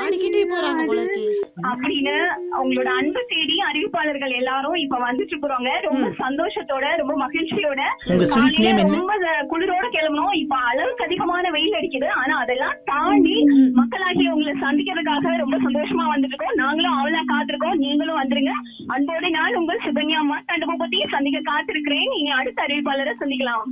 பாடிக்கிட்டே போறாங்க போல இருக்கு அப்படின்னு அவங்களோட அன்பு தேடி அறிவிப்பாளர்கள் எல்லாரும் இப்ப வந்துட்டு இருக்கிறோங்க ரொம்ப சந்தோஷத்தோட ரொம்ப மகிழ்ச்சியோட உங்க sweet காலையில name என்ன? ரொம்ப அஹ், குளிரோட கிளம்பணும் இப்ப அளவுக்கு அதிகமான வெயில் அடிக்குது ஆனா அதெல்லாம் தாண்டி மக்களாகி உங்களை சந்திக்கிறதுக்காக ரொம்ப சந்தோஷமா வந்துட்டு இருக்கோம் நாங்களும் அவளா காத்திருக்கோம் நீங்களும் வந்துருங்க அன்போடு நான் உங்கள் சுகன்யா மாட்டாண்டு பத்தி சந்திக்க காத்திருக்கிறேன் நீங்க அடுத்த அறிவிப்பாளரை சந்திக்கலாம்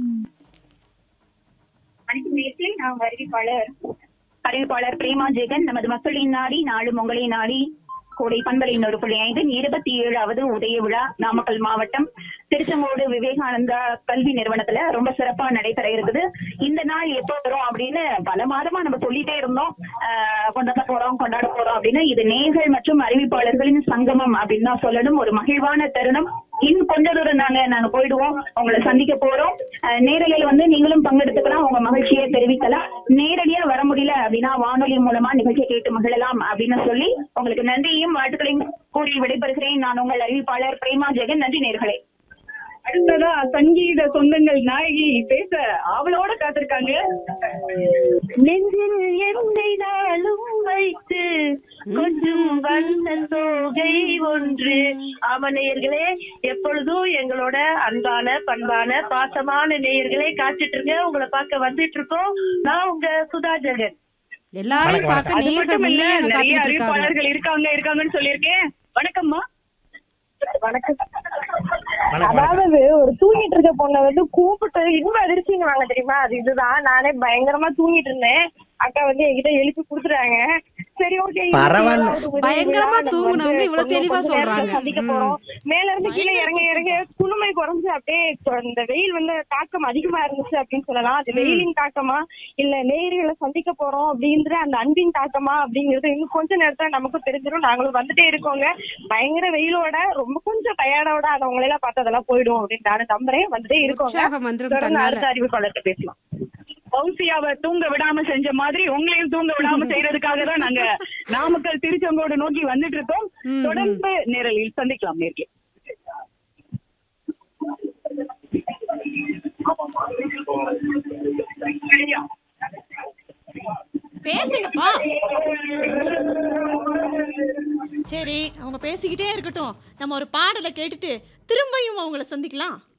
அனைத்து நேரத்தில் நான் அறிவிப்பாளர் அறிவிப்பாளர் பிரேமா ஜெகன் நமது மக்களின் நாடி நாடு உங்களை நாடி கோடை பண்பலின் ஒரு புள்ளி ஐந்து இருபத்தி ஏழாவது உதய விழா நாமக்கல் மாவட்டம் திருச்செங்கோடு விவேகானந்தா கல்வி நிறுவனத்துல ரொம்ப சிறப்பா நடைபெற இருக்குது இந்த நாள் எப்போ வரும் அப்படின்னு பல மாதமா நம்ம சொல்லிட்டே இருந்தோம் ஆஹ் கொண்டாட போறோம் கொண்டாட போறோம் அப்படின்னு இது நேர்கள் மற்றும் அறிவிப்பாளர்களின் சங்கமம் அப்படின்னு தான் சொல்லணும் ஒரு மகிழ்வான தருணம் இன்னும் கொஞ்ச தூரம் நாங்க நாங்க போயிடுவோம் உங்களை சந்திக்க போறோம் அஹ் நேரலையில் வந்து நீங்களும் பங்கெடுத்துக்கலாம் உங்க மகிழ்ச்சியை தெரிவிக்கலாம் நேரடியா வர முடியல அப்படின்னா வானொலி மூலமா நிகழ்ச்சியை கேட்டு மகிழலாம் அப்படின்னு சொல்லி உங்களுக்கு நன்றியும் வாழ்த்துக்களையும் கூறி விடைபெறுகிறேன் நான் உங்கள் அறிவிப்பாளர் பிரேமா ஜெகன் நன்றி நேர்களே அடுத்ததா சங்கீத சொந்தங்கள் நாயகி பேச அவளோட காத்திருக்காங்க நெஞ்சில் என்னை நாளும் வைத்து கொஞ்சம் வண்ண தோகை ஒன்று ஆமா நேயர்களே எப்பொழுதும் எங்களோட அன்பான பண்பான பாசமான நேயர்களே காத்துட்டு இருங்க உங்களை பார்க்க வந்துட்டு இருக்கோம் நான் உங்க சுதா ஜெகன் எல்லாரையும் வணக்கம், பார்க்க அது நேர்கள் மட்டும் இல்ல முன்னே அங்க நிறைய காத்துட்டு இருக்காங்க அறிவிப்பாளர்கள் இருக்காங்க இருக்காங்கன்னு சொல்லியிருக்கேன் வணக்கம்மா வணக்கம் வணக்கம் வணக்கம் அதாவது ஒரு தூங்கிட்டு இருக்க பொண்ணை வந்து கூப்பிட்டு இன்ப அதிர்ச்சின்னு வாங்க தெரியுமா அது இதுதான் நானே பயங்கரமா தூங்கிட்டு இருந்தேன் அக்கா வந்து என்கிட்ட எழுப்பி குடுத்துறாங்க சரி ஓகே பரவாயில்ல. பயங்கரமா தூங்குனவங்க இவ்வளவு தெளிவா சொல்றாங்க. சந்திக்க போறோம் மேல இருந்து கீழே இறங்க இறங்க குளுமை குறைஞ்சு அப்படியே கொ- இந்த வெயில் வந்து தாக்கம் அதிகமா இருந்துச்சு அப்படின்னு சொல்லலாம் அது வெயிலின் தாக்கமா இல்ல நேர்களை சந்திக்க போறோம் அப்படிங்கிற அந்த அன்பின் தாக்கமா அப்படிங்கிறது இன்னும் கொஞ்ச நேரத்துல நமக்கு தெரிஞ்சிடும் நாங்களும் வந்துட்டே இருக்கோங்க பயங்கர வெயிலோட ரொம்ப கொஞ்சம் டயர்டோட அது அவங்களை எல்லாம் பார்த்து அதெல்லாம் போயிடும் அப்படின்னு நானும் நம்புறேன் வந்துட்டே இருக்கோங்க உற்சாகம் வந்துரும் தொடர்ந்து தன்னால. அடுத்த அறிவிப்பாளர்கிட்ட பேசலாம் பௌசியாவை தூங்க விடாம செஞ்ச மாதிரி உங்களையும் தூங்க விடாம செய்யறதுக்காக தான் நாங்க நாமக்கல் திருச்செங்கோடு நோக்கி வந்துட்டு இருக்கோம் ம், தொடர்ந்து நேரலில் சந்திக்கலாம் நேர்களே பேசுங்கப்பா சரி அவங்க பேசிக்கிட்டே இருக்கட்டும் நம்ம ஒரு பாடலை கேட்டுட்டு திரும்பியும் அவங்கள சந்திக்கலாம்